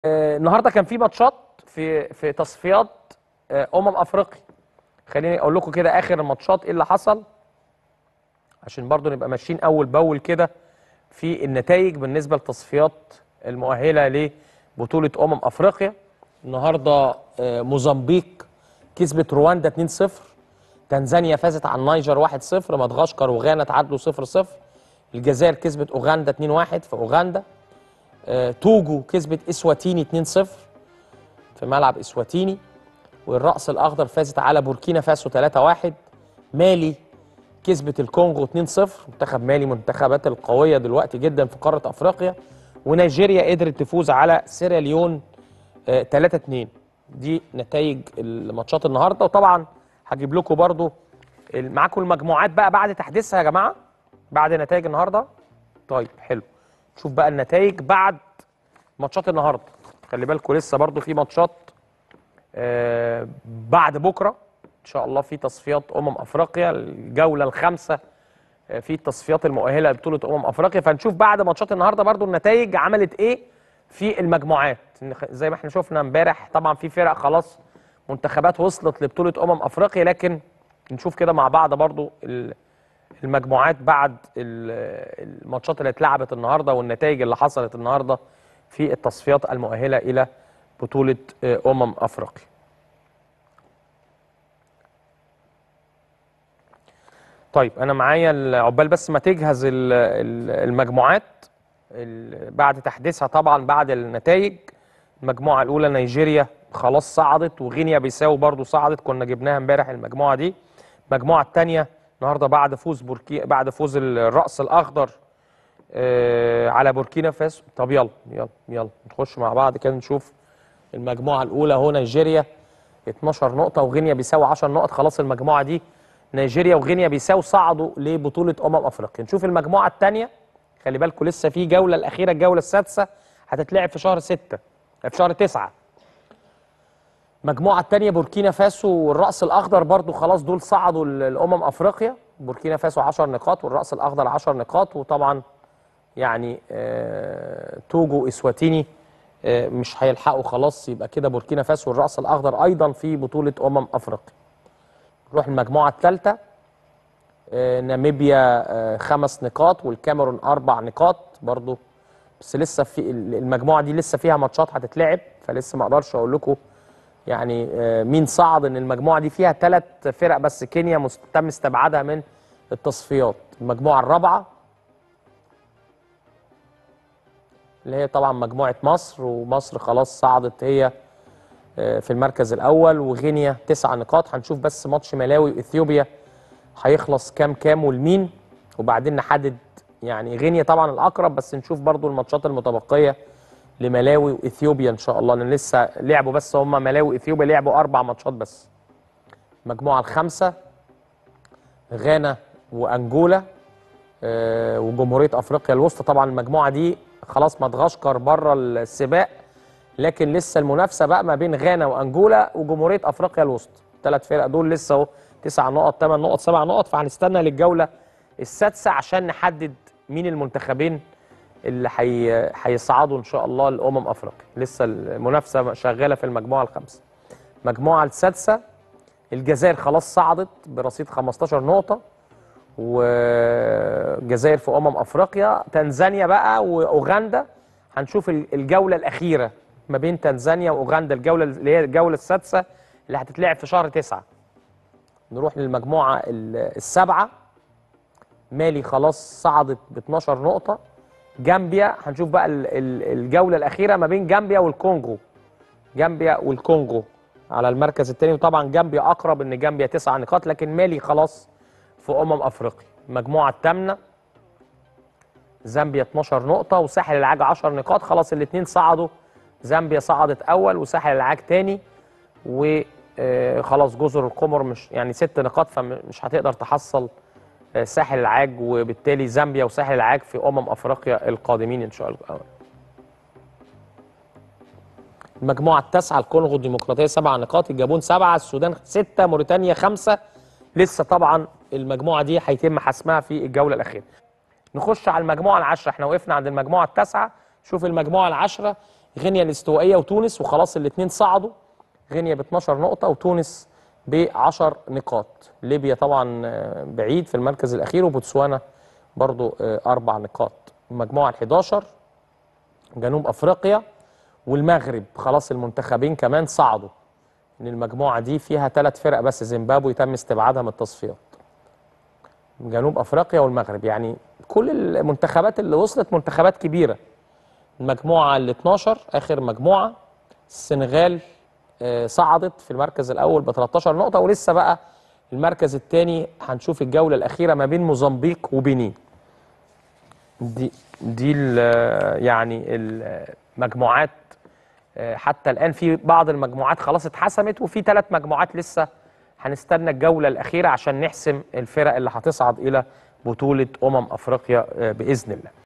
آه، النهارده كان في ماتشات في في تصفيات آه، امم افريقيا خليني اقول لكم كده اخر الماتشات ايه اللي حصل عشان برضو نبقى ماشيين اول باول كده في النتائج بالنسبه للتصفيات المؤهله لبطوله امم افريقيا النهارده آه، موزمبيق كسبت رواندا 2-0 تنزانيا فازت على النيجر 1-0 مدغشقر وغانا تعادلوا 0-0 الجزائر كسبت اوغندا 2-1 في اوغندا آه، توجو كسبت اسواتيني 2-0 في ملعب اسواتيني والرأس الأخضر فازت على بوركينا فاسو 3-1 مالي كسبت الكونغو 2-0 منتخب مالي من المنتخبات القوية دلوقتي جدا في قارة أفريقيا ونيجيريا قدرت تفوز على سيراليون آه، 3-2 دي نتائج الماتشات النهارده وطبعا هجيب لكم برضو ال- معاكم المجموعات بقى بعد تحديثها يا جماعة بعد نتائج النهارده طيب حلو شوف بقى النتائج بعد ماتشات النهارده خلي بالكم لسه برضو في ماتشات آه، بعد بكره ان شاء الله في تصفيات امم افريقيا الجوله الخامسه آه، في التصفيات المؤهله لبطوله امم افريقيا فنشوف بعد ماتشات النهارده برضو النتائج عملت ايه في المجموعات نخ- زي ما احنا شفنا امبارح طبعا في فرق خلاص منتخبات وصلت لبطوله امم افريقيا لكن نشوف كده مع بعض برضو ال- المجموعات بعد ال- الماتشات اللي اتلعبت النهارده والنتائج اللي حصلت النهارده في التصفيات المؤهله الى بطوله آه، امم افريقيا طيب انا معايا ال- عقبال بس ما تجهز ال- ال- المجموعات ال- بعد تحديثها طبعا بعد النتائج المجموعه الاولى نيجيريا خلاص صعدت وغينيا بيساو برضو صعدت كنا جبناها امبارح المجموعه دي المجموعه الثانيه النهارده بعد فوز بوركي بعد فوز الراس الاخضر آه، على بوركينا فاسو طب يلا يلا يلا نخش مع بعض كده نشوف المجموعه الاولى اهو نيجيريا 12 نقطه وغينيا بيساو 10 نقط خلاص المجموعه دي نيجيريا وغينيا بيساو صعدوا لبطوله امم افريقيا نشوف المجموعه الثانيه خلي بالكم لسه في جوله الاخيره الجوله السادسه هتتلعب في شهر 6 في شهر 9 المجموعه الثانيه بوركينا فاسو والراس الاخضر برضو خلاص دول صعدوا ل- لامم افريقيا بوركينا فاسو 10 نقاط والراس الاخضر 10 نقاط وطبعا يعني آه، توجو اسواتيني آه، مش هيلحقوا خلاص يبقى كده بوركينا فاسو والراس الاخضر ايضا في بطوله امم افريقيا نروح المجموعه الثالثه ناميبيا آه، خمس نقاط والكاميرون اربع نقاط برضو بس لسه في المجموعه دي لسه فيها ماتشات هتتلعب فلسه ما اقدرش اقول لكم يعني آه، مين صعد ان المجموعه دي فيها ثلاث فرق بس كينيا مست- تم استبعادها من التصفيات المجموعه الرابعه اللي هي طبعا مجموعه مصر ومصر خلاص صعدت هي آه، في المركز الاول وغينيا تسع نقاط هنشوف بس ماتش ملاوي واثيوبيا هيخلص كام كام والمين وبعدين نحدد يعني غينيا طبعا الاقرب بس نشوف برضو الماتشات المتبقيه لملاوي واثيوبيا ان شاء الله لان لسه لعبوا بس هم ملاوي واثيوبيا لعبوا اربع ماتشات بس المجموعه الخامسه غانا وانجولا آه، وجمهوريه افريقيا الوسطى طبعا المجموعه دي خلاص مدغشقر بره السباق لكن لسه المنافسه بقى ما بين غانا وانجولا وجمهوريه افريقيا الوسطى الثلاث فرق دول لسه اهو تسع نقط ثمان نقط سبع نقط فهنستنى للجوله السادسه عشان نحدد مين المنتخبين اللي حي... هيصعدوا ان شاء الله لامم افريقيا لسه المنافسه شغاله في المجموعه الخامسه المجموعه السادسه الجزائر خلاص صعدت برصيد 15 نقطه والجزائر في امم افريقيا تنزانيا بقى واوغندا هنشوف ال- الجوله الاخيره ما بين تنزانيا واوغندا الجوله اللي هي الجوله السادسه اللي هتتلعب في شهر تسعة نروح للمجموعه ال- السابعه مالي خلاص صعدت ب 12 نقطه جامبيا هنشوف بقى ال- ال- الجوله الاخيره ما بين جامبيا والكونغو جامبيا والكونغو على المركز الثاني وطبعا جامبيا اقرب ان جامبيا تسع نقاط لكن مالي خلاص في امم افريقيا المجموعه الثامنه زامبيا 12 نقطه وساحل العاج 10 نقاط خلاص الاثنين صعدوا زامبيا صعدت اول وساحل العاج ثاني وخلاص جزر القمر مش يعني ست نقاط فمش هتقدر تحصل آه، ساحل العاج وبالتالي زامبيا وساحل العاج في امم افريقيا القادمين ان شاء الله المجموعه التاسعه الكونغو الديمقراطيه سبع نقاط الجابون سبعه السودان سته موريتانيا خمسه لسه طبعا المجموعه دي هيتم حسمها في الجوله الاخيره نخش على المجموعه العشره احنا وقفنا عند المجموعه التاسعه شوف المجموعه العشره غينيا الاستوائيه وتونس وخلاص الاثنين صعدوا غينيا ب 12 نقطه وتونس ب 10 نقاط ليبيا طبعا آه، بعيد في المركز الاخير وبوتسوانا برضو آه، اربع نقاط المجموعه ال 11 جنوب افريقيا والمغرب خلاص المنتخبين كمان صعدوا ان المجموعه دي فيها ثلاث فرق بس زيمبابوي تم استبعادها من التصفيات جنوب افريقيا والمغرب يعني كل المنتخبات اللي وصلت منتخبات كبيره المجموعه ال 12 اخر مجموعه السنغال آه، صعدت في المركز الاول ب 13 نقطه ولسه بقى المركز الثاني هنشوف الجوله الاخيره ما بين موزمبيق وبنين دي دي ال- يعني المجموعات آه، حتى الان في بعض المجموعات خلاص اتحسمت وفي ثلاث مجموعات لسه هنستنى الجوله الاخيره عشان نحسم الفرق اللي هتصعد الى بطوله امم افريقيا آه، باذن الله